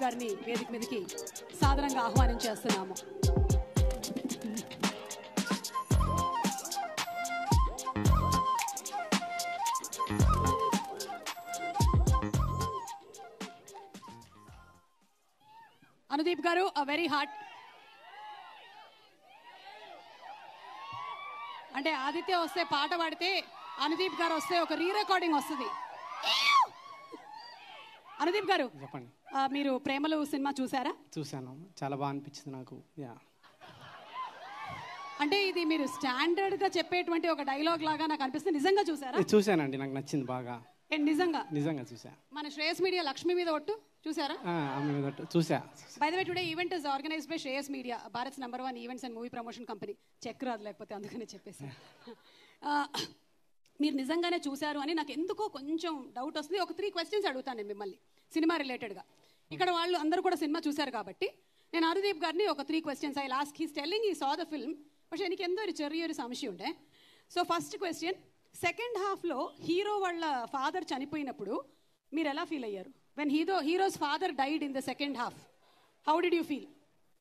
గారిని వేదిక మీదకి సాదరంగా ఆహ్వానం చేస్తున్నాము అనుదీప్ గారు అ వెరీ హార్ట్ అంటే ఆదిత్య వస్తే పాట పాడితే అనుదీప్ గారు వస్తే ఒక రీ రికార్డింగ్ వస్తుంది అనుదీప్ గారు చెప్పండి ఆ, మీరు ప్రేమలు సినిమా చూసారా చూశాను చాలా బాగా అనిపించింది నాకు యా అంటే ఇది మీరు స్టాండర్డ్ గా చెప్పేటువంటి ఒక డైలాగ్ లాగా నాకు అనిపిస్తుంది నిజంగా చూసారా ఇది చూశానండి నాకు నచ్చింది బాగా ఏ, నిజంగా నిజంగా చూసా మన శ్రేయస్ మీడియా లక్ష్మి మీద ఒట్టు చూసారా ఆ, ఆమె మీద ఒట్టు. చూసా by the way today event is organized by Shreyas media Bharat number one events and movie promotion company check రాదు లేకపోతే అందుకనే చెప్పేసి ఆ, మీరు నిజంగానే చూశారు అని నాకు ఎందుకో కొంచెం డౌట్ వస్తుంది ఒక త్రీ క్వశ్చన్స్ అడుగుతాను నేను మిమ్మల్ని సినిమా రిలేటెడ్గా ఇక్కడ వాళ్ళు అందరూ కూడా సినిమా చూశారు కాబట్టి నేను అనుదీప్ గారిని ఒక three questions I last he's telling ഈ സോ ദ ഫിലിം പക്ഷെ എനിക്ക് എന്തോ ഒരു ചെറിയൊരു സംശയമുണ്ട് సో ఫస్ట్ క్వశ్చన్ సెకండ్ హాఫ్లో హీరో వాళ్ళ ఫాదర్ చనిపోయినప్పుడు మీరు ఎలా ఫీల్ అయ్యారు when hero hero's father died in the second half how did you feel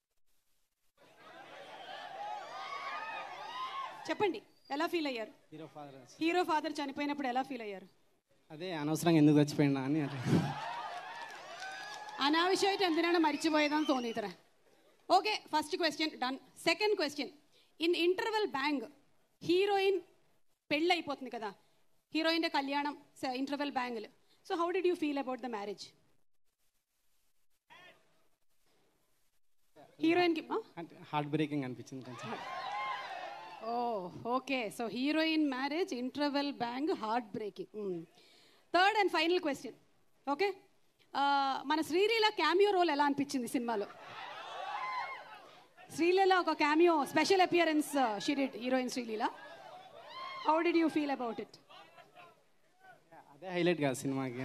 చెప్పండి ఎలా ఫీల్ అయ్యారు హీరో ఫాదర్ హీరో ఫాదర్ చనిపోయినప్పుడు ఎలా ఫీల్ అయ్యారు అదే అనవసరంగా ఎందుకు చచ్చిపోయినా అని అట్లా. അനാവശ്യമായിട്ട് എന്തിനാണ് മരിച്ചുപോയതെന്ന് തോന്നിയിത്ര okay first question done second question in interval bang heroine పెళ్ళి అయిపోతుంది కదా హీరోయిన్ కళ్యాణం ఇంటర్వెల్ బ్యాంగ్లు so how did you feel about the marriage హీరోయిన్కి అంటే హార్ట్ బ్రేకింగ్ అనిపించింది కొంచెం oh okay so heroine marriage interval bang heart breaking third and final question okay మన శ్రీలీల క్యామియో రోల్ ఎలా అనిపించింది సినిమాలో శ్రీలీల ఒక క్యామియో స్పెషల్ అపియరెన్స్ షిరిడ్ heroine Sreeleela how did you feel about it అదే హైలైట్ కాదు సినిమాకి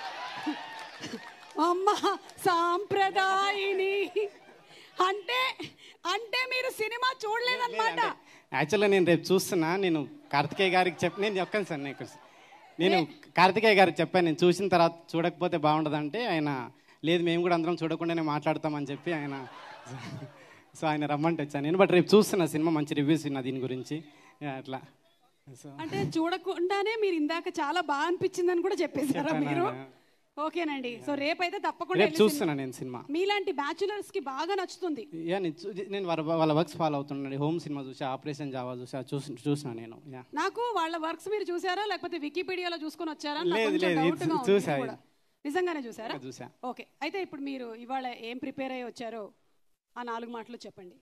అమ్మ సాంప్రదాయిని అంటే అంటే మీరు సినిమా చూడలేదన్నమాట యాక్చువల్గా నేను రేపు చూస్తున్నా నేను కార్తికేయ గారికి చెప్పి నేను చెప్పాను సార్ నేను నేను కార్తికేయ గారికి చెప్పాను నేను చూసిన తర్వాత చూడకపోతే బాగుండదంటే ఆయన లేదు మేము కూడా అందరం చూడకుండానే మాట్లాడతామని చెప్పి ఆయన సో ఆయన రమ్మంటే వచ్చాను నేను బట్ రేపు చూస్తున్నా సినిమా మంచి రివ్యూస్ విన్నా దీని గురించి యా, అట్లా సో అంటే చూడకుండానే మీరు ఇందాక చాలా బాగా అనిపించిందని కూడా చెప్పేశారా చెప్పాను, మీరు అవునా. ఓకేనండి సో రేపైతే తప్పకుండా రేపు వెళ్ళి సినిమా- చూస్తున్నా నేను సినిమా మీలాంటి బ్యాచులర్స్ కి బాగా నచ్చుతుంది యా నేను చూ- నేను వాళ్ళ వాళ్ళ వర్క్స్ ఫాలో అవుతున్నాను హోమ్ సినిమా చూసా ఆపరేషన్ జావా చూసా చూసి చూసిన నేను యా నాకు వాళ్ళ వర్క్స్ మీరు చూసారా లేకపోతే వికీపీడియాలో చూసుకొని వచ్చారా నాకు లేదు, కొంచెం లేదు, doubt ఇది గా ఉంది చూసా కూడా. నిజంగానే చూసారా చూసా ఓకే అయితే ఇప్పుడు మీరు ఇవాళ ఏం ప్రిపేర్ అయ్యి వచ్చారో ఆ నాలుగు మాటలు చెప్పండి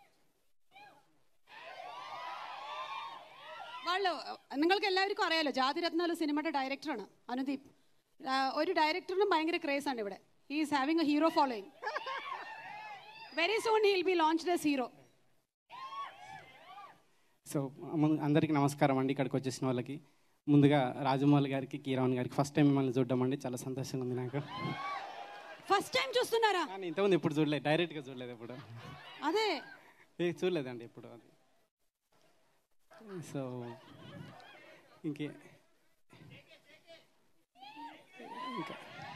వాళ్ళు നിങ്ങൾക്ക് എല്ലാവർക്കും അറിയാലോ ജാതിരത്നാല് സിനിമയുടെ ഡയറക്ടറാണ് അനുദീപ് ആ, ഒരു ഡയറക്ടറിനും ഭയങ്കര ക്രേസ് ആണ് ഇവിടെ is having a hero following very soon he'll be launched as hero so ముందు- అందరికీ నమస్కారం అండి ఇక్కడికి వచ్చేసిన వాళ్ళకి ముందుగా రాజమౌళి గారికి కీరవన్ గారికి ఫస్ట్ టైం మిమ్మల్ని చూడడం అండి చాలా సంతోషంగా ఉంది నాకు ఫస్ట్ టైం చూస్తున్నారా కానీ ఇంతకుముందు ఎప్పుడు చూడలేదు డైరెక్ట్గా చూడలేదు ఎప్పుడు అదే ఏ చూడలేదండి ఎప్పుడు అది సో ఇంకే ఇంకా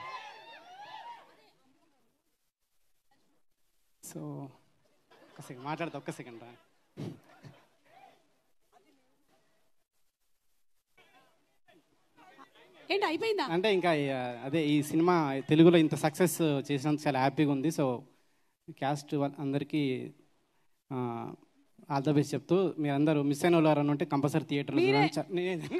సో ఒక్క సెకండ్ మాట్లాడతా ఒక్క సెకండ్ రా ఏంటి అయిపోయిందా అంటే ఇంకా ఈ, ఆ, అదే ఈ సినిమా తెలుగులో ఇంత సక్సెస్ చేసినందుకు చాలా హ్యాపీగా ఉంది సో క్యాస్ట్ అందరికీ ఆల్ ద బెస్ట్ చెప్తూ మీరు అందరూ మిస్ అయిన వాళ్ళు ఉంటే కంపల్సరీ థియేటర్లో చూడండి చ- నేను-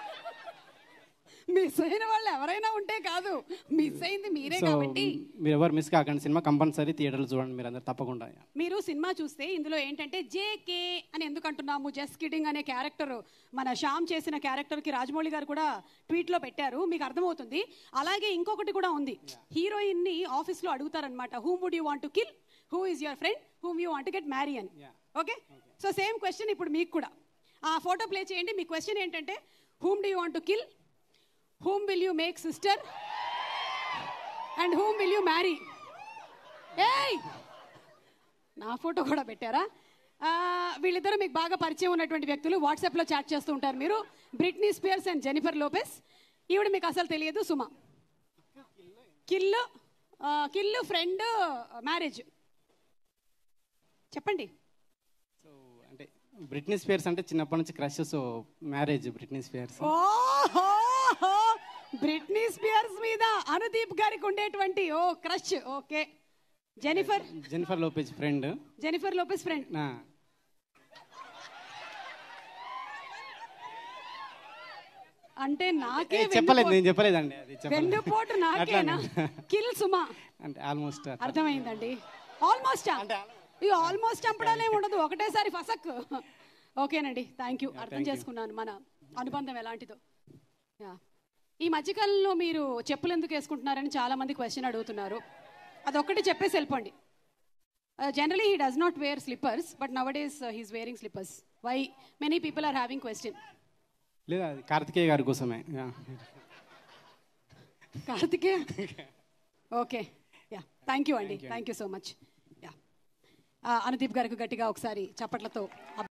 మిస్ అయిన వాళ్ళు ఎవరైనా ఉంటే కాదు మిస్ అయింది మీరే సో కాబట్టి మీరు ఎవరు మిస్ కాకండి సినిమా కంపల్సరీ థియేటర్లో చూడండి మీరు అందరు తప్పకుండా మీరు సినిమా చూస్తే ఇందులో ఏంటంటే జేకే అని ఎందుకు అంటున్నాము జస్ట్ కిడింగ్ అనే క్యారెక్టర్ మన శ్యామ్ చేసిన క్యారెక్టర్ కి రాజమౌళి గారు కూడా ట్వీట్ లో పెట్టారు మీకు అర్థమవుతుంది అలాగే ఇంకొకటి కూడా ఉంది హీరోయిన్ ని ఆఫీస్ లో అడుగుతారనమాట whom would you want to kill who is your friend whom you want get marry అని ఓకే సో సేమ్ క్వశ్చన్ ఇప్పుడు మీకు కూడా ఆ ఫోటో ప్లే చేయండి మీ క్వశ్చన్ ఏంటంటే whom do you want to kill whom will you make sister and whom will you marry ఏయ్ నా ఫోటో కూడా పెట్టారా ఆ, వీళ్ళిద్దరూ మీకు బాగా పరిచయం ఉన్నటువంటి వ్యక్తులు వాట్సాప్లో చాట్ చేస్తూ ఉంటారు మీరు Britney Spears and Jennifer Lopez ఈవిడ మీకు అసలు తెలియదు Suma kill kill friend marriage చెప్పండి సో అంటే బ్రిట్నీ స్పియర్స్ అంటే చిన్నప్పటి నుంచి crush so marriage Britney Spears ఓహో బ్రిట్నీ స్పియర్స్ మీద అనుదీప్ గారికి ఉండేటువంటి ఓ crush okay Jennifer Jennifer Lopez friend Jennifer Lopez friend అంటే నాకే చెప్పలేదు నేను చెప్పలేదండి అది చెప్పలేదు వెన్నుపోటు నాకేనా కిల్ సుమా అంటే ఆల్మోస్ట్ అర్థమైందండి ఆల్మోస్ట్ ఈ ఆల్మోస్ట్ చంపడాలే ఉండదు ఒకటేసారి ఫసక్ ఓకేనండి థ్యాంక్ యూ అర్థం చేసుకున్నాను మన అనుబంధం ఎలాంటిదో యా. ఈ మధ్యకాలంలో మీరు చెప్పులు ఎందుకు వేసుకుంటున్నారని చాలా మంది క్వశ్చన్ అడుగుతున్నారు అదొక్కటి చెప్పేసి వెళ్ళిపోండి generally he does not wear slippers but nowadays he's wearing slippers why many people are having question లేదా అది కార్తికేయ గారి కోసమే yeah. Karthikeya okay yeah thank you అండి thank you so much yeah Anudeep గారికి గట్టిగా ఒకసారి చప్పట్లతో